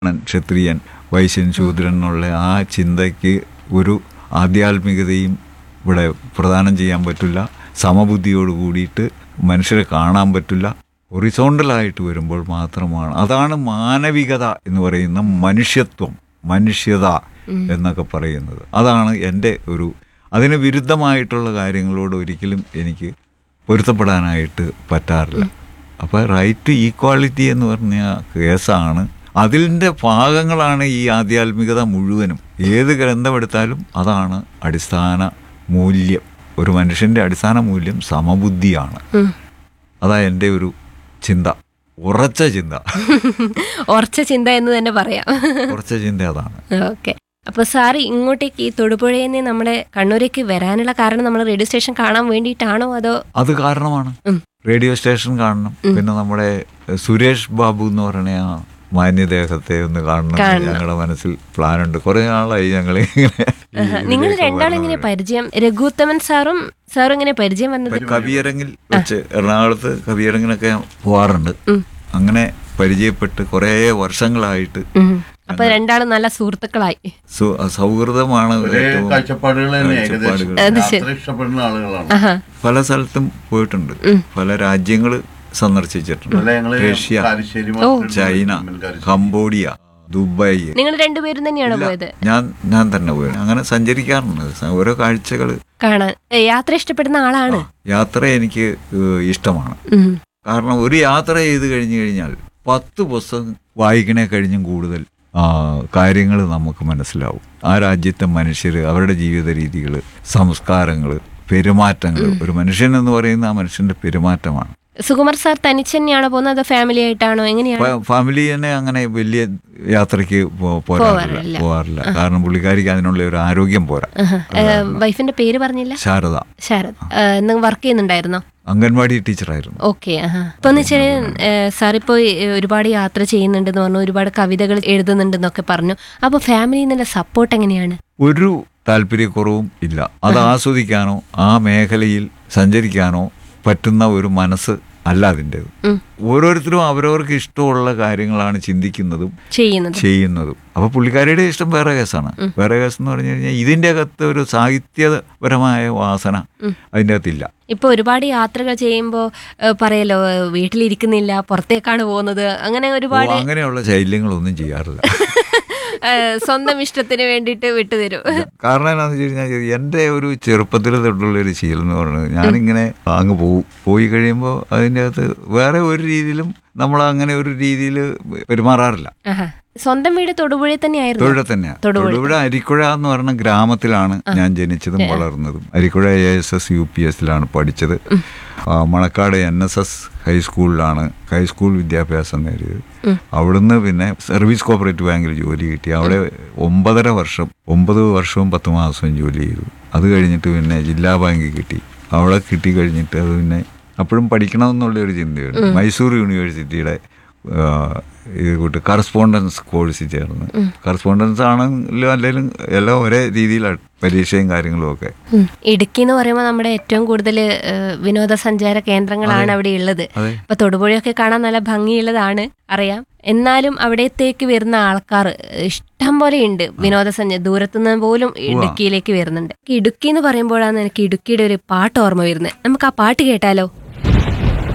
ബ്രാഹ്മണൻ ക്ഷത്രിയൻ വൈശ്യൻ ശൂദ്രൻ എന്നുള്ള ആ ചിന്തയ്ക്ക് ഒരു ആധ്യാത്മികതയും ഇവിടെ പ്രദാനം ചെയ്യാൻ പറ്റില്ല സമബുദ്ധിയോട് കൂടിയിട്ട് മനുഷ്യരെ കാണാൻ പറ്റില്ല ഒറിസോണ്ടലായിട്ട് വരുമ്പോൾ മാത്രമാണ് അതാണ് മാനവികത എന്ന് പറയുന്ന മനുഷ്യത്വം മനുഷ്യത എന്നൊക്കെ പറയുന്നത് അതാണ് എൻ്റെ ഒരു അതിന് വിരുദ്ധമായിട്ടുള്ള കാര്യങ്ങളോട് ഒരിക്കലും എനിക്ക് പൊരുത്തപ്പെടാനായിട്ട് പറ്റാറില്ല അപ്പോൾ റൈറ്റ് ടു ഈക്വാളിറ്റി എന്ന് പറഞ്ഞ കേസാണ് അതിൻ്റെ ഭാഗങ്ങളാണ് ഈ ആധ്യാത്മികത മുഴുവനും ഏത് ഗ്രന്ഥമെടുത്താലും അതാണ് അടിസ്ഥാന മൂല്യം ഒരു മനുഷ്യൻ്റെ അടിസ്ഥാന മൂല്യം സമബുദ്ധിയാണ് ഉം. അതാ എൻ്റെ ഒരു ചിന്ത ഉറച്ച ചിന്ത ഉറച്ച ചിന്ത എന്ന് തന്നെ പറയാം ഉറച്ച ചിന്ത അതാണ് ഓക്കെ അപ്പൊ സാർ ഇങ്ങോട്ടേക്ക് ഈ തൊടുപുഴയിൽ നിന്ന് നമ്മുടെ കണ്ണൂരേക്ക് വരാനുള്ള കാരണം നമ്മൾ റേഡിയോ സ്റ്റേഷൻ കാണാൻ വേണ്ടിയിട്ടാണോ അതോ അത് കാരണമാണ് ഉം. റേഡിയോ സ്റ്റേഷൻ കാണണം പിന്നെ നമ്മുടെ എഹ്, സുരേഷ് ബാബു എന്ന് പറയുന്ന ആ മാന്യദേഹത്തെ ഒന്ന് കാണണം കാണണം. ഞങ്ങളുടെ മനസ്സിൽ പ്ലാനുണ്ട് കുറെ നാളായി ഞങ്ങൾ ഇങ്ങനെ ഈ നിങ്ങൾ ഇതിലേക്ക് രണ്ടാളും എങ്ങനെ വരണം. പരിചയം രഘുത്തമൻ സാറും സാറും എങ്ങനെ പരിചയം വന്നത് ഒരു കവിയരങ്ങിൽ വെച്ച് എറണാകുളത്ത് കവിയരങ്ങിനൊക്കെ ഞാൻ പോവാറുണ്ട് ഉം. അങ്ങനെ പരിചയപ്പെട്ട് കുറേ വർഷങ്ങളായിട്ട് ഉം. അപ്പൊ രണ്ടാളും നല്ല സുഹൃത്തുക്കളായി സു- സൗഹൃദമാണ് ഒരേ ഏറ്റവും കാഴ്ചപ്പാടുകൾ തന്നെ ഏകദേശം കാഴ്ചപ്പാടുകൾ. അത് ശരി. യാത്ര ഇഷ്ടപ്പെടുന്ന ആളുകളാണ് ആഹാ. പല സ്ഥലത്തും പോയിട്ടുണ്ട് പല രാജ്യങ്ങൾ സന്ദർശിച്ചിട്ടുണ്ട് ഇന്നലെ ഞങ്ങള് റഷ്യ കാലിശ്ശേരി ഓ. മാർക്കറ്റിൽ ചൈന പോയി കാലിശ്ശേരി. കംബോഡിയ ദുബായ് നിങ്ങൾ രണ്ടുപേരും തന്നെയാണോ പോയത് ഞാൻ ഞാൻ തന്നെ പോയി അങ്ങനെ സഞ്ചരിക്കാറുണ്ട് സ- ഓരോ കാഴ്ചകൾ കാണാൻ ഏ, യാത്ര ഇഷ്ടപ്പെടുന്ന ആളാണ് യാത്ര എനിക്ക് ഏഹ്, ഇഷ്ടമാണ് ഉം. കാരണം ഒരു യാത്ര ചെയ്ത് കഴിഞ്ഞു കഴിഞ്ഞാൽ പത്ത് പുസ്തകം വായിക്കണേ കഴിഞ്ഞും കൂടുതൽ കാര്യങ്ങൾ നമുക്ക് മനസ്സിലാവും ആ രാജ്യത്തെ മനുഷ്യർ അവരുടെ ജീവിത രീതികൾ സംസ്കാരങ്ങൾ പെരുമാറ്റങ്ങൾ ഒരു മനുഷ്യൻ എന്ന് പറയുന്ന ആ മനുഷ്യന്റെ പെരുമാറ്റമാണ് സുകുമാർ സാർ തനിച്ച് തന്നെയാണോ പോകുന്നത് അതോ ഫാമിലി ആയിട്ടാണോ എങ്ങനെയാണ് ഫ- ഫാമിലി തന്നെ അങ്ങനെ വലിയ യാത്രയ്ക്ക് പോ- പോരാറില്ല പോവാറില്ല. പോവാറില്ല കാരണം പുള്ളിക്കാരിക്ക് അതിനുള്ള ഒരു ആരോഗ്യം പോരാ ആഹാ. ഏ, വൈഫിന്റെ പേര് പറഞ്ഞില്ല ശാരദ ശാരദ നിങ്ങൾ വർക്ക് ചെയ്യുന്നുണ്ടായിരുന്നോ അംഗൻവാടി ടീച്ചറായിരുന്നു ഓക്കെ ഇപ്പൊ എന്ന് വെച്ചാൽ സാർ ഇപ്പോൾ ഒരുപാട് യാത്ര ചെയ്യുന്നുണ്ടെന്ന് പറഞ്ഞു ഒരുപാട് കവിതകൾ എഴുതുന്നുണ്ടെന്നൊക്കെ പറഞ്ഞു അപ്പൊ ഫാമിലിയിൽ നിന്നുള്ള സപ്പോർട്ട് എങ്ങനെയാണ് ഒരു താല്പര്യക്കുറവും ഇല്ല അത് ആസ്വദിക്കാനോ ആ മേഖലയിൽ സഞ്ചരിക്കാനോ പറ്റുന്ന ഒരു മനസ്സ് അല്ല അതിൻ്റെത് ഉം. ഓരോരുത്തരും അവരവർക്ക് ഇഷ്ടമുള്ള കാര്യങ്ങളാണ് ചിന്തിക്കുന്നതും ചെയ്യുന്നത് ചെയ്യുന്നതും അപ്പൊ പുള്ളിക്കാരിയുടെ ഇഷ്ടം വേറെ കേസാണ് വേറെ കേസ് എന്ന് പറഞ്ഞു കഴിഞ്ഞാൽ ഇതിൻ്റെ അകത്ത് ഒരു സാഹിത്യപരമായ വാസന അതിൻ്റെ അകത്തില്ല ഇപ്പൊ ഒരുപാട് യാത്രകൾ ചെയ്യുമ്പോൾ പറയല്ലോ ഏ, വീട്ടിലിരിക്കുന്നില്ല പുറത്തേക്കാണ് പോകുന്നത് അങ്ങനെ ഓ, ഒരുപാട് അങ്ങനെയുള്ള ശൈല്യങ്ങളൊന്നും ചെയ്യാറില്ല ഏ, സ്വന്തം ഇഷ്ടത്തിന് വേണ്ടിയിട്ട് വിട്ടുതരും കാരണം എന്താണെന്ന് വെച്ച് കഴിഞ്ഞാൽ എൻ്റെ ഒരു ചെറുപ്പത്തിൽ തൊട്ടുള്ള ഒരു ശീലം എന്ന് പറയുന്നത് ഞാനിങ്ങനെ അങ്ങ് പോവും പോയി കഴിയുമ്പോൾ അതിൻ്റെ അകത്ത് വേറെ ഒരു രീതിയിലും നമ്മൾ അങ്ങനെ ഒരു രീതിയിൽ പെരുമാറാറില്ല ആഹാ. സ്വന്തം വീട് തൊടുപുഴയിൽ തന്നെയായിരുന്നു തൊഴിൽ തന്നെയാണ് തൊടുപുഴ. തൊടുപുഴ അരിക്കുഴ എന്ന് പറയുന്ന ഗ്രാമത്തിലാണ് ഞാൻ ജനിച്ചതും വളർന്നതും Arikkuzha A S S U P എസിലാണ് പഠിച്ചത് ആ, മണക്കാട് എൻ എസ് എസ് ഹൈസ്കൂളിലാണ് ഹൈസ്കൂൾ വിദ്യാഭ്യാസം നേടിയത് അവിടുന്ന് പിന്നെ സർവീസ് കോപ്പറേറ്റീവ് ബാങ്കിൽ ജോലി കിട്ടി അവിടെ ഒമ്പതര വർഷം ഒമ്പത് വർഷവും പത്ത് മാസവും ജോലി ചെയ്തു അത് കഴിഞ്ഞിട്ട് പിന്നെ ജില്ലാ ബാങ്കിൽ കിട്ടി അവിടെ കിട്ടി കഴിഞ്ഞിട്ട് അത് പിന്നെ അപ്പോഴും പഠിക്കണമെന്നുള്ള ഒരു ചിന്തയുണ്ട് മൈസൂർ യൂണിവേഴ്സിറ്റിയുടെ ആ, ഇത് കൂട്ട് കറസ്പോണ്ടൻസ് കോഴ്സിൽ ചേർന്ന് കറസ്പോണ്ടൻസ് ആണെങ്കിലും അല്ലെങ്കിലും എല്ലാം ഒരേ രീതിയിലാണ് പരീക്ഷയും കാര്യങ്ങളും ഒക്കെ ഉം. ഇടുക്കി എന്ന് പറയുമ്പോൾ നമ്മുടെ ഏറ്റവും കൂടുതൽ വിനോദസഞ്ചാര കേന്ദ്രങ്ങളാണ് അവിടെ ഉള്ളത് അതെ. അപ്പൊ തൊടുപുഴയൊക്കെ കാണാൻ നല്ല ഭംഗിയുള്ളതാണ് അറിയാം എന്നാലും അവിടത്തേക്ക് വരുന്ന ആൾക്കാർ ഇഷ്ടം പോലെ ഉണ്ട് വിനോദസഞ്ചാര ദൂരത്തുനിന്ന് പോലും ഇടുക്കിയിലേക്ക് വരുന്നുണ്ട് ഇടുക്കി എന്ന് പറയുമ്പോഴാണ് എനിക്ക് ഇടുക്കിയുടെ ഒരു പാട്ട് ഓർമ്മ വരുന്നത് നമുക്ക് ആ പാട്ട് കേട്ടാലോ